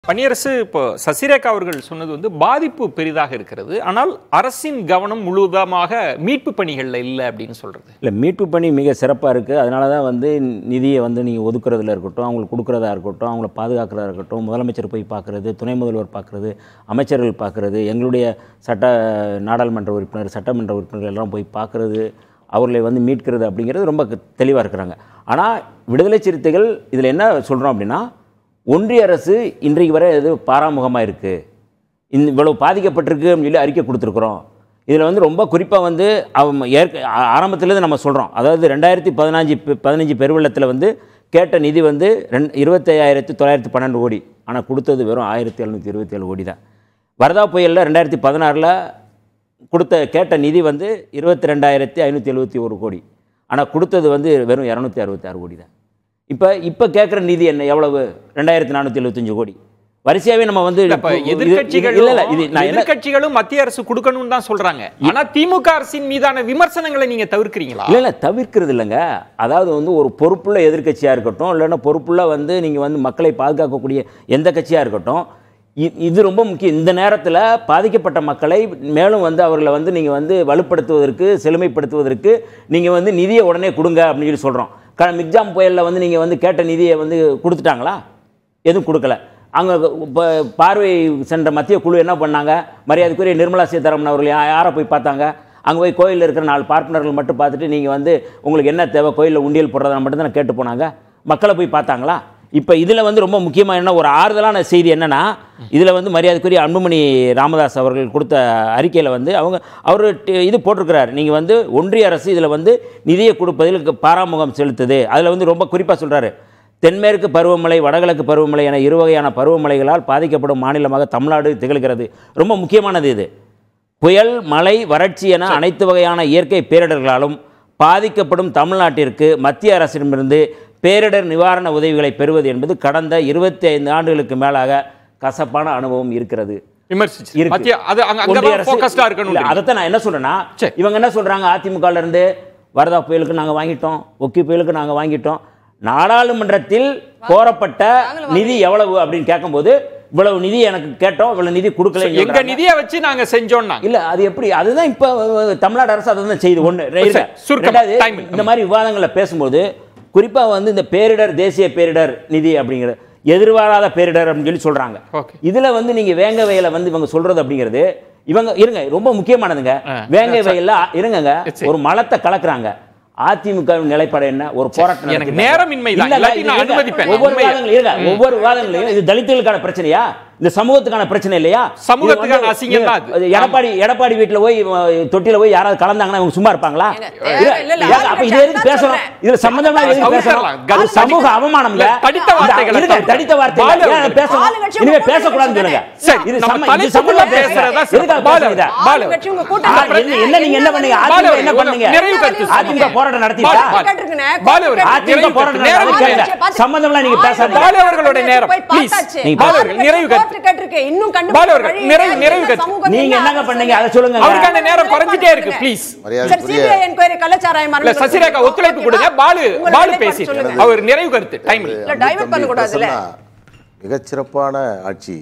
பணியரசு இப்போ சசிரேகா அவர்கள் சொன்னது வந்து பாதிப்பு பெரிதாக இருக்கிறது ஆனால் அரசின் கவனம் முழுவதமாக மீட்பு பணிகள்ல இல்லை அப்படின்னு சொல்றது இல்லை மீட்பு பணி மிக சிறப்பாக இருக்குது அதனால தான் வந்து நிதியை வந்து நீங்கள் ஒதுக்குறதுல இருக்கட்டும் அவங்களுக்கு கொடுக்குறதா இருக்கட்டும் அவங்கள பாதுகாக்கிறதா இருக்கட்டும் முதலமைச்சர் போய் பார்க்குறது துணை முதல்வர் பார்க்குறது அமைச்சர்கள் பார்க்குறது எங்களுடைய சட்ட நாடாளுமன்ற உறுப்பினர் சட்டமன்ற உறுப்பினர்கள் எல்லாம் போய் பார்க்குறது அவர்களை வந்து மீட்கிறது அப்படிங்கிறது ரொம்ப தெளிவாக இருக்கிறாங்க ஆனால் விடுதலை சிறுத்தைகள் இதில் என்ன சொல்கிறோம் அப்படின்னா ஒன்றிய அரசு இன்றைக்கு வரை இது பாராமுகமாக இருக்குது இந்த இவ்வளவு பாதிக்கப்பட்டிருக்கு அப்படின்னு சொல்லி அறிக்கை கொடுத்துருக்குறோம் இதில் வந்து ரொம்ப குறிப்பாக வந்து அவ ஏற்க ஆ- ஆரம்பத்திலேருந்து நம்ம சொல்கிறோம் அதாவது ரெண்டாயிரத்தி பதினஞ்சு பதினஞ்சு பெருவெள்ளத்தில் வந்து கேட்ட நிதி வந்து ரெண் இருபத்தையாயிரத்தி தொள்ளாயிரத்தி பன்னெண்டு கோடி ஆனால் கொடுத்தது வெறும் ஆயிரத்தி எழுநூற்றி இருபத்தி ஏழு கோடி தான் வரதா புயலில் ரெண்டாயிரத்தி பதினாறில் கொடுத்த கேட்ட நிதி வந்து இருபத்தி ரெண்டாயிரத்தி ஐநூற்றி எழுபத்தி ஒரு கோடி ஆனால் கொடுத்தது வந்து வெறும் இரநூத்தி அறுபத்தி ஆறு கோடி தான் இப்போ இப்போ கேட்குற நிதி என்ன எவ்வளவு ரெண்டாயிரத்தி நானூற்றி எழுபத்தஞ்சு கோடி வரிசையாகவே நம்ம வந்து இப்ப இது- இது- எதிர்க்கட்சிகள் இல்ல இல்ல இது நான் என்ன எதிர்க்கட்சிகளும் மத்திய அரசு கொடுக்கணும்னு தான் சொல்றாங்க ஆனா திமுக அரசின் மீதான விமர்சனங்களை நீங்க தவிர்க்கிறீங்களா இல்லை இல்லை தவிர்க்கிறது இல்லைங்க அதாவது வந்து ஒரு பொறுப்புள்ள எதிர்க்கட்சியாக இருக்கட்டும் இல்லைன்னா பொறுப்புள்ள வந்து நீங்கள் வந்து மக்களை பாதுகாக்கக்கூடிய எந்த கட்சியாக இருக்கட்டும் இ- இது ரொம்ப முக்கியம் இந்த நேரத்தில் பாதிக்கப்பட்ட மக்களை மேலும் வந்து அவர்களை வந்து நீங்கள் வந்து வலுப்படுத்துவதற்கு செழுமைப்படுத்துவதற்கு நீங்கள் வந்து நிதியை உடனே கொடுங்க அப்படின்னு சொல்லி சொல்கிறோம் க மிக்ஜாம் புயலில் வந்து நீங்கள் வந்து கேட்ட நிதியை வந்து கொடுத்துட்டாங்களா எதுவும் கொடுக்கல அங்கே இப்போ பார்வை சென்ற மத்திய குழு என்ன பண்ணாங்க மரியாதைக்குரிய நிர்மலா சீதாராமன் அவர்கள் யா- யாரை போய் பார்த்தாங்க அங்கே போய் கோயிலில் இருக்கிற நாலு பார்ட்னர்கள் மட்டும் பார்த்துட்டு நீங்கள் வந்து உங்களுக்கு என்ன தேவை கோயிலில் உண்டியல் போடுறதா மட்டும் தானே கேட்டு போனாங்க மக்களை போய் பார்த்தாங்களா இப்போ இதில் வந்து ரொம்ப முக்கியமாக என்ன ஒரு ஆறுதலான செய்தி என்னன்னா இதில் வந்து மரியாதைக்குரிய அன்புமணி ராமதாஸ் அவர்கள் கொடுத்த அறிக்கையில் வந்து அவங்க அவர் இது போட்டிருக்கிறார் நீங்கள் வந்து ஒன்றிய அரசு இதில் வந்து நிதியை கொடுப்பதில் பாராமுகம் செலுத்துது அதில் வந்து ரொம்ப குறிப்பாக சொல்கிறாரு தென்மேற்கு பருவமழை வடகிழக்கு பருவமழை என இரு வகையான பருவமழைகளால் பாதிக்கப்படும் மாநிலமாக தமிழ்நாடு திகழ்கிறது ரொம்ப முக்கியமானது இது புயல் மழை வறட்சி என அனைத்து வகையான இயற்கை பேரிடர்களாலும் பாதிக்கப்படும் தமிழ்நாட்டிற்கு மத்திய அரசிடமிருந்து பேரிடர் நிவாரண உதவிகளை பெறுவது என்பது கடந்த இருபத்தி ஐந்து ஆண்டுகளுக்கு மேலாக கசப்பான அனுபவம் இருக்கிறது விமர்சிச்சு இருக்கு. மத்திய அது அங்க ஒன்றிய அங்கதான் அரசு- ஃபோக்கஸ்டா இல்ல, இருக்கணும் அதைத்தான் நான் என்ன சொல்றேன்னா சரி. இவங்க என்ன சொல்றாங்க அதிமுகல இருந்து வரதா புயலுக்கு நாங்க வாங்கிட்டோம் ஒக்கி புயலுக்கு நாங்க வாங்கிட்டோம் நாடாளுமன்றத்தில் கோரப்பட்ட நிதி எவ்வளவு அப்படின்னு கேட்கும்போது இவ்வளவு நிதி எனக்கு கேட்டோம் இவ்வளவு நிதி கொடுக்கல எங்க நிதியை வச்சு நாங்க செஞ்சோம்னா இல்ல அது எப்படி அதுதான் இப்ப அஹ், தமிழ்நாடு அரசு அதுதான் செய்யுது ஒண்ணு சரி, இருங்க. சுருக்கமா, ரெண்டாவது, time இல்ல. இந்த மாதிரி விவாதங்களை பேசும்போது குறிப்பா வந்து இந்த பேரிடர் தேசிய பேரிடர் நிதி அப்படிங்கிற எதிர்பாராத பேரிடர் அப்படின்னு சொல்லி சொல்றாங்க Okay. இதுல வந்து நீங்க வேங்க வயல வந்து இவங்க சொல்றது அப்படிங்கிறது இவங்க இருங்க ரொம்ப முக்கியமானதுங்க ஆ. வேங்க வயல்ல இருங்கங்க சரி. ஒரு மலத்தை கலக்குறாங்க அதிமுக வின் நிலைப்பாடு என்ன ஒரு போராட்டம் எனக்கு நடத்துங்க. நேரமின்மை தான். இல்லங்க, இல்லாட்டி நான் இது இருங்க. அனுமதிப்பேன். ஒவ்வொரு உண்மையா. விவாதங்களும் இருங்க ஒவ்வொரு விவாதங்களையும் இது தலித்துகளுக்கான பிரச்சனையா இந்த சமூகத்துக்கான பிரச்சனை இல்லையா சமூகத்துக்கான இது வந்து- அசிங்கம் தான் அது. அது எடப்பாடி எடப்பாடி வீட்டுல போய் அஹ், தொட்டில போய் யாராவது கலந்தாங்கன்னா இவங்க சும்மா இருப்பாங்களா ஏங்க, இல்ல, தேவை இல்ல, இல்ல, ஏங்க, அப்ப இது எதுக்கு அதுதான் பேசணும் சொல்றேன். இதுல சம்பந்தமா எதுக்கு பேசணும் தவிர்த்தரலாம். அது சமூக அவமானம் இல்ல, தடித்த வார்த்தைகளை இருங்க தவிர்த்து. தடித்த வார்த்தைகள் பாலு ஏன் பேசணும் ஆளுங்கட்சி இனிமே உங்க பேசக்கூடாதுன்னு கூட்டணி சொல்லுங்க சரி, இது நம்ம சம- இது தலைப்புக்குள்ள சம்பந்தமா பேசுறதா பேசுறதா எதுக்காக பாலு, பேசுறீங்க பாலு. ஆளுங்கட்சி உங்க கூட்டணி ஆ, என்ன என்ன நீங்க என்ன பண்ணீங்க அதிமுக என்ன பாலு, பண்ணீங்க நிறைவு கருத்து அதிமுக சொல்லுங்க. போராட்டம் நடத்திட்டா பாலு, பாலு. கேட்டிருக்குண்ணே, பாலு அவர்கள், கேட்டிருக்கு. அதிமுக போராட்டம் நேரம் நடத்தி இல்லை. கேளுங்க சம்பந்தம்லாம் நீங்க பேசாதீங்க பாலு அவர்களுடைய நேரம், போய் please. பார்த்தாச்சு. நீங்க பாலு அவர்கள், நிறைவு கருத்து. கோர்ட்டு கேட்டிருக்கு. இன்னும் கண்டுபிடிக்க பாலு அவர்கள், வழி நிறைவு- இல்லை. நிறைவு இந்த கருத்து. சமூகம் நீங்க என்ன என்னங்க அரசு பண்ணீங்க அதை சொல்லுங்க அவருக்கான நேரம் குறைஞ்சிட்டே இருக்கு ப்ளீஸ் சார், மரியாதைக்குரிய CBI enquiry கள்ளச்சாராய இல்ல மரணங்கள் சசிரேகா குறித்து ஒத்துழைப்பு கொடுங்க ஓகேவா? பாலு உங்களோட பாலு நிலைப்பாடு பேசி சொல்லுங்க. அவர் நிறைவு கருத்து டைம் இல்ல, அன்பு divert தம்பி பண்ணக்கூடாதுல்ல? பிரசன்னா, மிகச்சிறப்பான ஆட்சி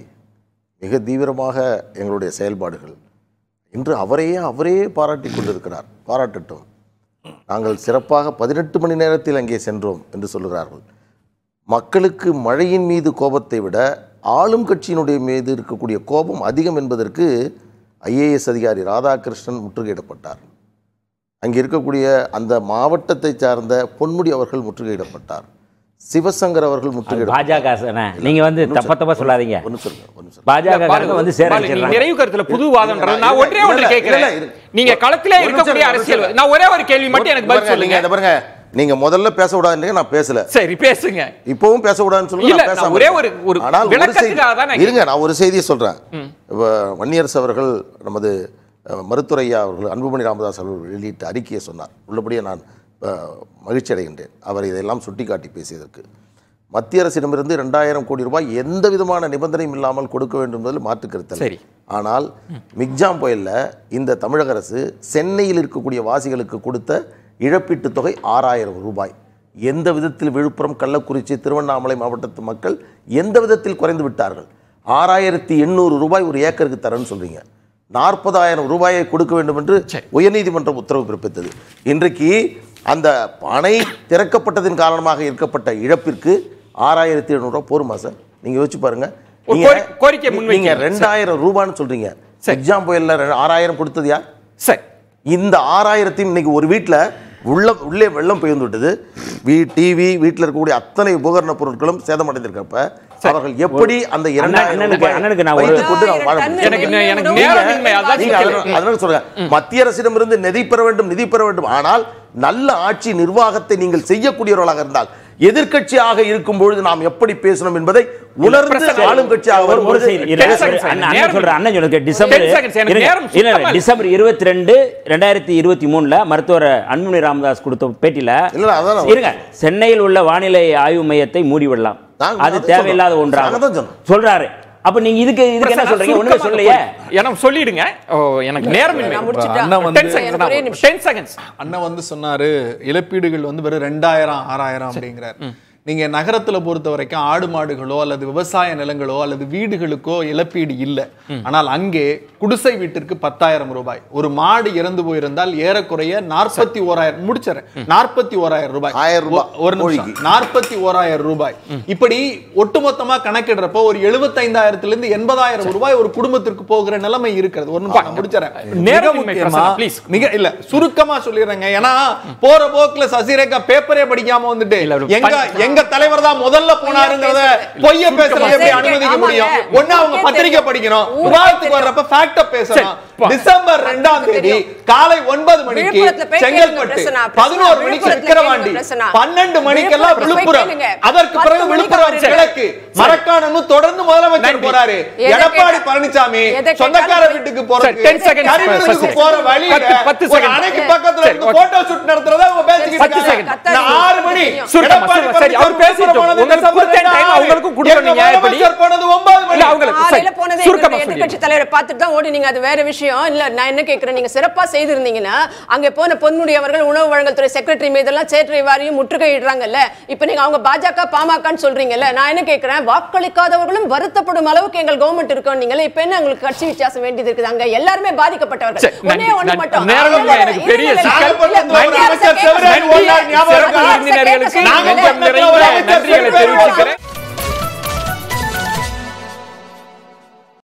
மிக தீவிரமாக எங்களுடைய செயல்பாடுகள் இன்று அவரையே அவரே பாராட்டிக் கொண்டிருக்கிறார் பாராட்டட்டும் நாங்கள் சிறப்பாக பதினெட்டு மணி நேரத்தில் அங்கே சென்றோம் என்று சொல்லுகிறார்கள் மக்களுக்கு மழையின் மீது கோபத்தை விட ஆளும் கட்சியினுடைய மீது இருக்கக்கூடிய கோபம் அதிகம் என்பதற்கு ஐஏஎஸ் அதிகாரி ராதாகிருஷ்ணன் முற்றுகையிடப்பட்டார் அங்கே இருக்கக்கூடிய அந்த மாவட்டத்தை சார்ந்த பொன்முடி அவர்கள் முற்றுகையிடப்பட்டார் சிவசங்கர் அவர்கள் முற்றுகையிடப்பட்டார் பாஜக தானே. நீங்க வந்து தப்ப தப்பா சொல்லாதீங்க ஒன்று சொல்லுங்க ஒன்று சொல்லுங்க பாஜக பாலு, வந்து பாலு, நீ சேர நிறைவு கருத்துல புது வாதம்ன்றது நான் இல்ல, ஒன்றே இல்ல, ஒன்று இல்ல, கேட்கிறேன் இல்ல, இல்ல. நீங்க களத்திலே ஒரு இருக்கக்கூடிய நிமிஷம், ஒரு அரசியல் நிமிஷம். நான் ஒரே ஒரு கேள்வி மட்டும் எனக்கு பதில் பாருங்க, சொல்லுங்க நீங்க இதை பாருங்க நீங்க முதல்ல பேசக்கூடாதுன்னு நான் பேசல சரி பேசுங்க இப்பவும் பேசக்கூடாதுன்னு சொல்லுங்க இல்ல, நான் நான் பேசாம ஒரே இருக்கேன். ஒரு- ஒரு ஆனால் ஒரு விளக்கத்துக்காக தான் நான் செய்தி இருங்க நான் ஒரு செய்தியை சொல்றேன் இப்ப வன்னியரசு அவர்கள் நமது அஹ், மருத்துவர் ஐயா அவர்கள் அன்புமணி ராமதாஸ் அவர்கள் வெளியிட்ட அறிக்கையை சொன்னார் உள்ளபடியே நான் அஹ், மகிழ்ச்சி அடைகின்றேன் அவர் இதையெல்லாம் சுட்டிக்காட்டி பேசியதற்கு மத்திய அரசிடமிருந்து ரெண்டாயிரம் கோடி ரூபாய் எந்த விதமான நிபந்தனையும் இல்லாமல் கொடுக்க வேண்டும் என்பதில் மாற்று கருத்து சரி. ஆனால் மிக்ஜாம் புயல்ல இந்த தமிழக அரசு சென்னையில் இருக்கக்கூடிய வாசிகளுக்கு கொடுத்த இழப்பீட்டுத் தொகை ஆறாயிரம் ரூபாய் எந்த விதத்தில் விழுப்புரம் கள்ளக்குறிச்சி திருவண்ணாமலை மாவட்டத்து மக்கள் எந்த விதத்தில் குறைந்து விட்டார்கள் ஆறாயிரத்தி எண்ணூறு ரூபாய் ஒரு ஏக்கருக்கு தரேன்னு சொல்றீங்க நாற்பதாயிரம் ரூபாயை கொடுக்க வேண்டும் என்று உயர்நீதிமன்றம் உத்தரவு பிறப்பித்தது இன்றைக்கு அந்த அணை திறக்கப்பட்டதின் காரணமாக இருக்கப்பட்ட இழப்பிற்கு ஆறாயிரத்தி எழுநூறுவா போருமா சார் நீங்க யோசிச்சு பாருங்க ஒரு நீங்க- கோரி- கோரிக்கை முன்வைக்கிறீங்க. நீங்க ரெண்டாயிரம் ரூபான்னு சொல்றீங்க எக்ஸாம் புயல்ல ரெ- ஆறாயிரம் கொடுத்தது யார் சரி இந்த ஆறாயிரத்தையும் இன்னைக்கு ஒரு வீட்டில் உள்ள உள்ளே வெள்ளம் பெய்ந்து விட்டது வீ டிவி வீட்டில் இருக்கக்கூடிய அத்தனை உபகரண பொருட்களும் சேதமடைந்திருக்கப்ப அவர்கள் எப்படி அந்த இரண்டாயிரம் அண்ணனுக்கு- ரூபாயை அண்ணனுக்கு நான் ஒரு- வைத்துக் கொண்டு நாம் வாழ ஆயிரம் முடியும்? எனக்கு டன் எனக்கு நீங்க நேரமின்மை அதான் நீங்க சிக்கல். அதனால- அதனால சொல்றேன் மத்திய அரசிடமிருந்து நிதி பெற வேண்டும் நிதி பெற வேண்டும் ஆனால் நல்ல ஆட்சி நிர்வாகத்தை நீங்கள் செய்யக்கூடியவர்களாக இருந்தால் எதிர்க்கட்சியாக இருக்கும் பொழுது நாம் எப்படி பேசணும் என்பதை உணர்ந்து பிரச்சனை. ஆளும் கட்சியாக ஒரு- ஒரு வரும்பொழுது செய்தி. Ten இரு, seconds, அண்ணன் நேரம் அண்ணன் சொல்ற அண்ணன் சொல்லுங்க டிசம்பர் Ten seconds, எனக்கு இருங்க. நேரம் இல்ல, இல்ல, சுத்தமா டிசம்பர் இருபத்தி ரெண்டு ரெண்டாயிரத்தி இருபத்தி மூணுல மருத்துவர் அன்புமணி ராமதாஸ் கொடுத்த பேட்டியில இல்ல, அதான் இருங்க சென்னையில் உள்ள வானிலை ஆய்வு மையத்தை மூடிவிடலாம் நாங்க அது அதான் தேவையில்லாத சொல்றோம். ஒன்றாகும் நாங்க தான் சொன்னோம். சொல்றாரு அப்ப நீங்க இதுக்கு இதுக்கு என்ன பிரச்சனை சொல்றீங்க ஒண்ணுமே சுருக்கமாக சொல்லலையே போய். எனக்கு சொல்லிடுங்க ஓ, எனக்கு நேரமின்மை நான் முடிச்சிட்டா? அண்ணா வந்து- 10 seconds எனக்கு ஒரே தான். நிமிஷம். 10 seconds. அண்ணன் வந்து சொன்னாரு இழப்பீடுகள் வந்து வெறும் ரெண்டாயிரம் ஆறாயிரம் அப்படிங்கிறார் நீங்க நகரத்துல பொறுத்த வரைக்கும் ஆடு மாடுகளோ அல்லது விவசாய நிலங்களோ அல்லது வீடுகளுக்கோ இழப்பீடு இல்ல ஆனால் அங்கே குடிசை வீட்டிற்கு பத்தாயிரம் ரூபாய் ஒரு மாடு இறந்து போயிருந்தால் ஏறக்குறைய நாற்பத்தி ஓராயிரம் முடிச்சறேன் நாற்பத்தி ஓராயிரம் ரூபாய் ஆயிரம் ரூபாய் ஒ- ஒரு நிமிஷம் கோழிக்கு. நாற்பத்தி ஓராயிரம் ரூபாய் இப்படி ஒட்டுமொத்தமா கணக்கிடுறப்போ ஒரு எழுபத்தைந்தாயிரத்துல இருந்து எண்பதாயிரம் ரூபாய் ஒரு குடும்பத்திற்கு போகிற நிலைமை இருக்கிறது ஒரு நிமிஷம் நான் முடிச்சறேன் மிக நேரமின்மை முக்கியமா பிரச்சனை, please. மிக இல்ல சுருக்கமா சொல்லிடுறேங்க ஏன்னா போற போக்குல சசிரேகா பேப்பரே படிக்காம வந்துட்டு இல்ல, ஒரு எங்க பண்- எங்க தலைவர் தான் முதல்ல போனாருங்கிறத பொய்ய பேசுறது எப்படி சுருக்கமா. அனுமதிக்க ஆமாங்க. முடியும் ஒண்ணு அவங்க ஊருக்கே பத்திரிக்கை தெரியும். படிக்கணும் ஊருக்கே விவாதத்துக்கு தெரியும். வர்றப்ப ஃபேக்ட பேசணும் சரி, பா. டிசம்பர் ரெண்டாம் தேதி தெரியும். காலை ஒன்பது மணிக்கு விழுப்புரத்துல போய் கேளுங்க செங்கல்பட்டு பிரசன்னா. பதினோரு பிரசன்னா, மணிக்கு விழுப்புரத்துல விக்கிரவாண்டி கேளுங்க பிரசன்னா. பன்னெண்டு மணிக்கெல்லாம் விழுப்புரத்துல போய் விழுப்புரம் கேளுங்க. அதற்கு பத்து பிறகு மணிக்கு விழுப்புரம் அவரு கிழக்கு மரக்காணமும் தொடர்ந்து முதலமைச்சர் நன்றி. போறாரு எதை எடப்பாடி கேட்டா- பழனிசாமி எதை சொந்தக்கார கேட்டாலும் வீட்டுக்கு சரி, போறதுக்கு 10 seconds, கரிமலுக்கு சரி. போற வழியில பத்து- பத்து ஒரு seconds. அணைக்கு பக்கத்துல சரி, இருந்து ஓகே. போட்டோ ஷூட் நடத்துறதா அவங்க பேசிக்கிட்டு பத்து இருக்காங்க. seconds. நான் ஆறு மணி சுருக்கமா, எடப்பாடி சுருக்கமா. சரி, அவர் பழனிசாமி பேசிட்டோம். போனது உங்களுக்கு டிசம்பர் கொடுத்த time ரெண்டாம் அவங்களுக்கும் எங்க கொடுக்கணும், நியாயப்படி. முதலமைச்சர் போனது ஒன்பது மணி இல்ல, அவங்களுக்கு சரி, காலையில போனதே சுருக்கமா எங்களுடைய சொல்லிடுங்க. எதிர்க்கட்சி தலைவரை பார்த்துட்டு தான் ஓடி நீங்க அது வேற விஷயம் இல்ல நான் என்ன கேக்குறேன் நீங்க சிறப்பா செய்திருந்தீங்கன்னா அங்க போன பொன்முடி அவர்கள் உணவு வழங்கல் துறை செக்ரட்டரி மீதெல்லாம் சேற்றை வாரியும் முற்றுகையிடுறாங்கல்ல இப்ப நீங்க அவங்க பாஜக பாமகன்னு சொல்றீங்கல்ல நான் என்ன கேக்குறேன் வாக்களிக்காதவர்களும் வருத்தப்படும் அளவுக்கு எங்கள் கவர்மெண்ட் இருக்கோம் நீங்களே இப்ப என்ன உங்களுக்கு கட்சி வித்தியாசம் வேண்டியது இருக்குது அங்க எல்லாருமே பாதிக்கப்பட்டவர்கள் சரி, ஒண்ணே நன்றி, ஒண்ணு நன்றி. மட்டும் நேரம் இல்ல, இல்ல, எனக்கு இல்ல, பெரிய இல்ல, இல்ல, சிக்கல். இல்ல, இல்ல, நன்றி, மத்திய அரசை அமைச்சர் கேட்க செல்வராஜ் சொல்லுங்க. ஒரு நாள் ஞாபகம் மத்திய இருக்கா? அரசை விருந்தினர்களுக்கு கேட்க நாங்க சொல்லுங்க. நெஞ்சம் நிறைந்த நன்றிகளை தெரிவிச்சுக்கிறேன்